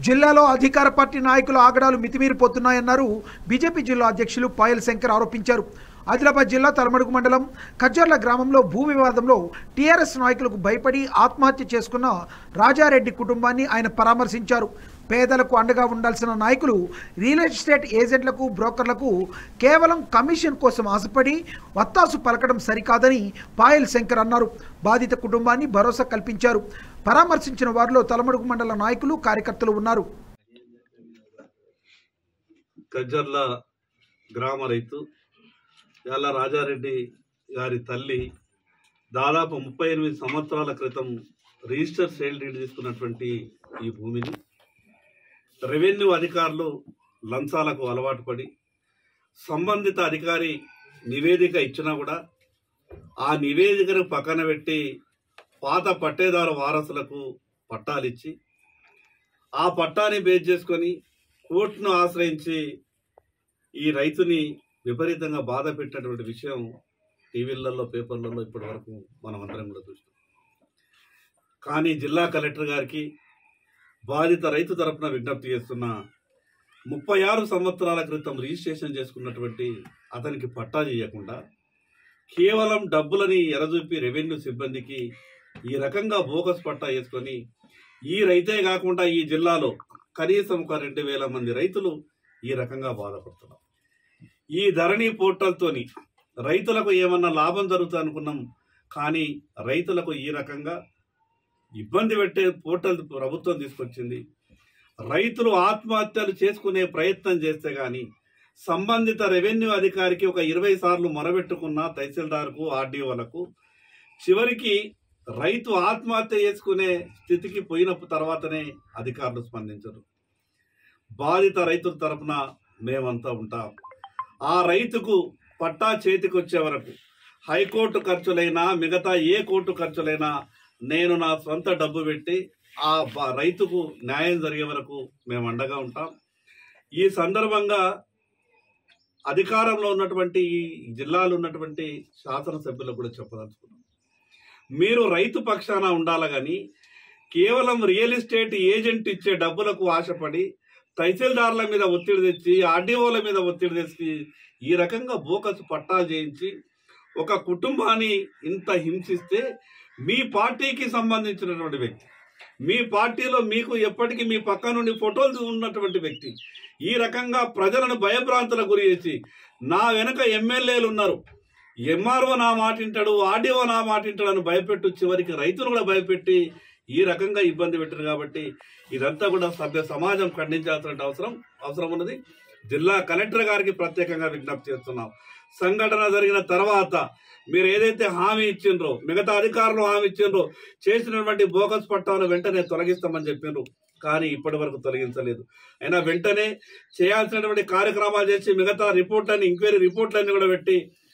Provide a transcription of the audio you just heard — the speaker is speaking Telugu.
జిల్లాలో అధికార పార్టీ నాయకుల ఆగడాలు మితిమీరిపోతున్నాయన్నారు బీజేపీ జిల్లా అధ్యక్షులు పాయల్ శంకర్ ఆరోపించారు ఆదిలాబాద్ జిల్లా తలమడుగు మండలం కజ్జర్ల గ్రామంలో భూ వివాదంలో టీఆర్ఎస్ నాయకులకు భయపడి ఆత్మహత్య చేసుకున్న రాజారెడ్డి కుటుంబాన్ని ఆయన పరామర్శించారు పేదలకు అండగా ఉండాల్సిన నాయకులు రియల్ ఎస్టేట్ ఏజెంట్లకు బ్రోకర్లకు కేవలం కమిషన్ కోసం ఆశపడి వత్తాసు పలకడం సరికాదని పాయల్ శంకర్ అన్నారు బాధిత కుటుంబాన్ని భరోసా కల్పించారు పరామర్శించిన వారిలో తలమడుగు మండల నాయకులు కార్యకర్తలు ఉన్నారు కజ్జర్ల గ్రామ రైతు యాల రాజారెడ్డి గారి తల్లి దాదాపు ముప్పై ఎనిమిది సంవత్సరాల క్రితం రిజిస్టర్ సేల్ డీడ్ తీసుకున్నటువంటి ఈ భూమిని రెవెన్యూ అధికారులు లంచాలకు అలవాటు పడి సంబంధిత అధికారి నివేదిక ఇచ్చినా కూడా ఆ నివేదికను పక్కన పెట్టి పాత పట్టేదారు వారసులకు పట్టాలిచ్చి ఆ పట్టాని బేస్ చేసుకొని కోర్టును ఆశ్రయించి ఈ రైతుని విపరీతంగా బాధ పెట్టినటువంటి విషయం టీవీలలో పేపర్లలో ఇప్పటి వరకు మనం అందరం కూడా చూస్తాం కానీ జిల్లా కలెక్టర్ గారికి బాధిత రైతు తరపున విజ్ఞప్తి చేస్తున్న ముప్పై ఆరు సంవత్సరాల క్రితం రిజిస్ట్రేషన్ చేసుకున్నటువంటి అతనికి పట్టా చేయకుండా కేవలం డబ్బులని ఎరజూపి రెవెన్యూ సిబ్బందికి ఈ రకంగా బోగస్ పట్టా వేసుకొని ఈ రైతే కాకుండా ఈ జిల్లాలో కనీసం ఒక రెండు వేల మంది రైతులు ఈ రకంగా బాధపడుతున్నారు ఈ ధరణి పోర్టల్తోని రైతులకు ఏమన్నా లాభం జరుగుతుంది అనుకున్నాం కానీ రైతులకు ఈ రకంగా ఇబ్బంది పెట్టే పోర్టల్ ప్రభుత్వం తీసుకొచ్చింది రైతులు ఆత్మహత్యలు చేసుకునే ప్రయత్నం చేస్తే గాని సంబంధిత రెవెన్యూ అధికారికి ఒక ఇరవై సార్లు మొరబెట్టుకున్న తహసీల్దార్కు ఆర్డీఓలకు చివరికి రైతు ఆత్మహత్య చేసుకునే స్థితికి పోయిన తర్వాతనే అధికారులు స్పందించరు బాధిత రైతుల తరపున మేమంతా ఉంటాం ఆ రైతుకు పట్టా చేతికి వచ్చే వరకు హైకోర్టు ఖర్చులైనా మిగతా ఏ కోర్టు ఖర్చులైనా నేను నా సొంత డబ్బు పెట్టి ఆ బ- రైతుకు న్యాయం జరిగే వరకు మేము అండగా ఉంటాం ఈ సందర్భంగా అధికారంలో ఉన్నటువంటి ఈ జిల్లాలో ఉన్నటువంటి శాసనసభ్యులకు కూడా చెప్పదలుచుకున్నాం మీరు రైతు పక్షాన ఉండాలి కానీ కేవలం రియల్ ఎస్టేట్ ఏజెంట్ ఇచ్చే డబ్బులకు ఆశపడి తహసీల్దార్ల మీద ఒత్తిడి తెచ్చి ఆర్డీఓల మీద ఒత్తిడి తెచ్చి ఈ రకంగా బోకస్ పట్టాలు చేయించి ఒక కుటుంబాన్ని ఇంత హింసిస్తే మీ పార్టీకి సంబంధించినటువంటి వ్యక్తి మీ పార్టీలో మీకు ఎప్పటికీ మీ పక్క నుండి ఫోటోలు ఉన్నటువంటి వ్యక్తి ఈ రకంగా ప్రజలను భయభ్రాంతులకు గురి చేసి నా వెనక ఎమ్మెల్యేలు ఉన్నారు ఎంఆర్ఓ నా మాట వింటాడు ఆర్డీఓ నా మాట వింటాడు అని భయపెట్టు చివరికి రైతులు కూడా భయపెట్టి ఈ రకంగా ఇబ్బంది పెట్టారు కాబట్టి ఇదంతా కూడా సభ్య సమాజం ఖండించాల్సిన అవసరం అవసరం ఉన్నది జిల్లా కలెక్టర్ గారికి ప్రత్యేకంగా విజ్ఞప్తి చేస్తున్నాం సంఘటన జరిగిన తర్వాత మీరు ఏదైతే హామీ ఇచ్చిండ్రో మిగతా అధికారులు హామీ ఇచ్చిండ్రో చేసినటువంటి బోగస్ పట్టాలను వెంటనే తొలగిస్తామని చెప్పిండ్రు కానీ ఇప్పటి వరకు తొలగించలేదు అయినా వెంటనే చేయాల్సినటువంటి కార్యక్రమాలు చేసి మిగతా రిపోర్ట్లన్నీ ఇంక్వైరీ రిపోర్ట్లన్నీ కూడా పెట్టి